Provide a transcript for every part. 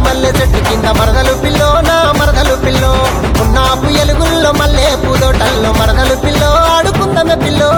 మల్లె చెట్టు కింద మరదలు పిల్లో నా మరదలు పిల్లో ఉన్నాపు ఎలుగుల్లో మల్లె పూదోటల్లో మరదలు పిల్లో ఆడుకుందమే పిల్లో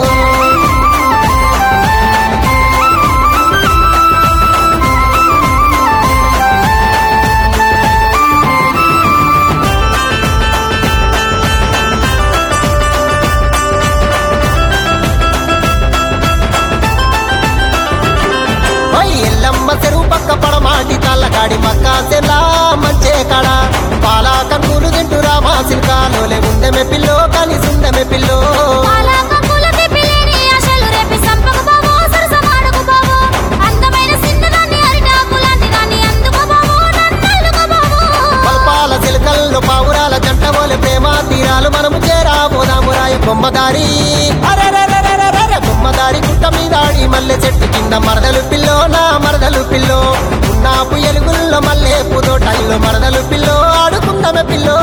ఓయ్ ఎల్లమ్మ చెరువు పక్క పడమాటి తల్లకాడి మక్క సెల్లా మంచే కడ పాలా కన్నులు తింటురా మా సిల్కాలోలే ఉండమే పిల్లో కానీ సుందమే పిల్లో పాలా కప్పుల తిప్పిలేని ఆశలు రేపి సంపకు బావో, సరసమాడకు బావో. అందమైన సిన్నదాన్ని అరిటాకు లాంటి దాన్ని అందుకో బావో, నన్నల్లుకో బావో. పల్పాల చిలకల్లో పావురాల జంట వోలే ప్రేమ తీరాలు మనము చేరాబోదాము రాయ బొమ్మదారి అరెరెరెరెరెరె బొమ్మదారి గుట్ట మీద ఆడి మల్లె చెట్టు కింద మరదలు పిల్లో నా మరదలు పిల్లో ఉన్నాపు ఎలుగుల్లో మల్లె పూదోటల్లో మరదలు పిల్లో ఆడుకుందమే పిల్లో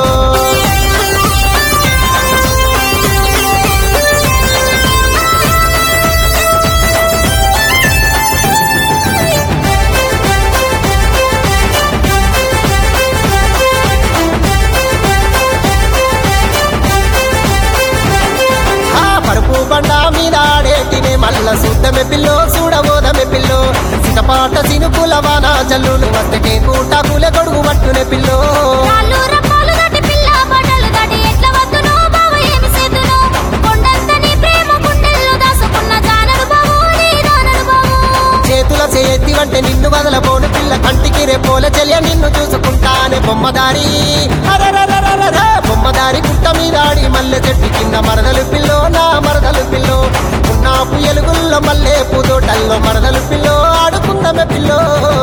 ఆ పరుపు బండ మీద ఆడేటినే మల్ల సుద్దమె పిల్లో చూడబోదమె పిల్లో సిటపాట సినుకుల వాన జల్లులు వస్తకే కూటాకులే గొడుగు పట్టునే పిల్లో రాళ్ళు రప్పాలు దాటి పిల్ల బట్టలు దాటి ఎట్ల వద్దునో బావ ఏమి సేతునో. కొండంత నీ ప్రేమ గుండెల్లో దాసుకున్న జానడు బావో, నీ దానడు బావో. చేతుల చేతి వంటే నిన్ను వదలబోను పిల్ల కంటికి రేపోల చెల్య నిన్ను చూసుకుంటానే బొమ్మదారి అరెరెరెరెరెరె, బొమ్మదారి గుట్ట మీద ఆడి మల్లె చెట్టు కింద మరదలు పిల్లో నా మరదలు పిల్లో ఉన్నాపు ఎలుగుల్లో మల్లె పూదోటల్లో మరదలు పిల్లో ఆడుకుందమే పిల్లో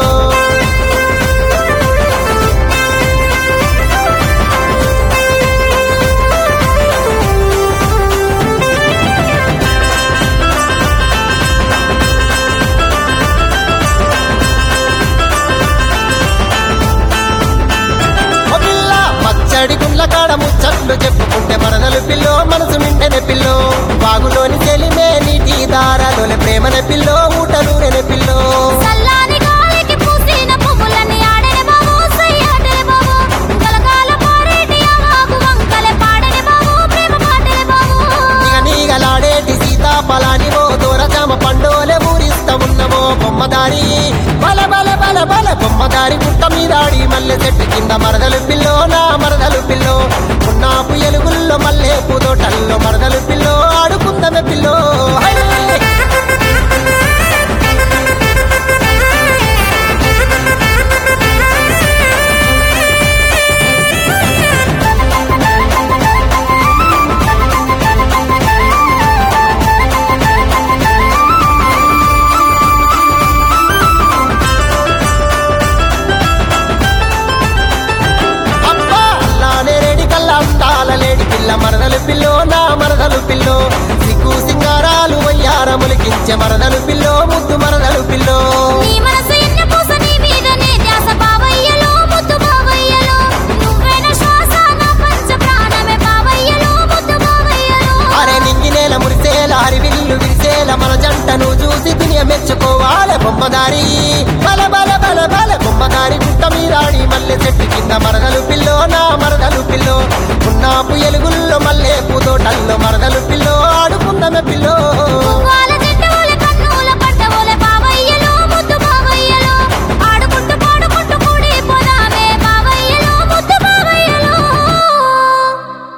ఓ పిల్ల పచ్చడి గుండ్ల కాడ ముచ్చట్లు చెప్పుకుంటే మరదలు పిల్లో మనసు నిండెన పిల్లో బాగులోని చెలిమే నీటి దారాలోని ప్రేమన పిల్లో ఊటలూరెన పిల్లో చల్లాని గాలికి పూసిన పువ్వులని ఆడెను బావో, సయ్యాటెను బావో. గలగాల పారేటి ఆవాకు వంకలే పాడెను బావో, ప్రేమ పాటెను బావో. ఇక నీగలాడేటి సీతాఫలాని ఓ దూరజామ పండోలే ఊరిస్తా ఉన్నమో బొమ్మదారి బల బల బల బల బొమ్మదారి గుట్ట మీదాడి మల్లె చెట్టు కింద మరదలు పిల్లో నా మరదలు పిల్లో ఉన్నాపు ఎలుగుల్లో మల్లె పూదోటల్లో మరదలు పిల్లో ఆడుకుందమే పిల్లో హై! అబ్బా అల్లానే రేడి కల్లా అందాల లేడి పిల్ల మరదలు పిల్లో నా మరదలు పిల్లో సిగ్గు సింగారాలు వయ్యారములికించే మరదలు పిల్లో ముద్దు మరదలు పిల్లో నీ మనసు ఎన్న పూస నీ మీదనే ధ్యాస బావయ్యలో, ముద్దు బావయ్యలో. నువ్వైన శ్వాస నా పంచ ప్రాణమే బావయ్యలో, ముద్దు బావయ్యలో. అరే నింగి నేల మురిసేల అరివిల్లు విరిసేల మన జంటను చూసి దునియ మెచ్చుకోవాలి బొమ్మదారి బల బల బల బల బొమ్మదారి గుట్ట మీరాడి మల్లె చెట్టు కింద మరదలు పిల్లో నా మరదలు పిల్లో ఉన్నాపు ఎలుగుల్లో మల్లె పూతోటల్లో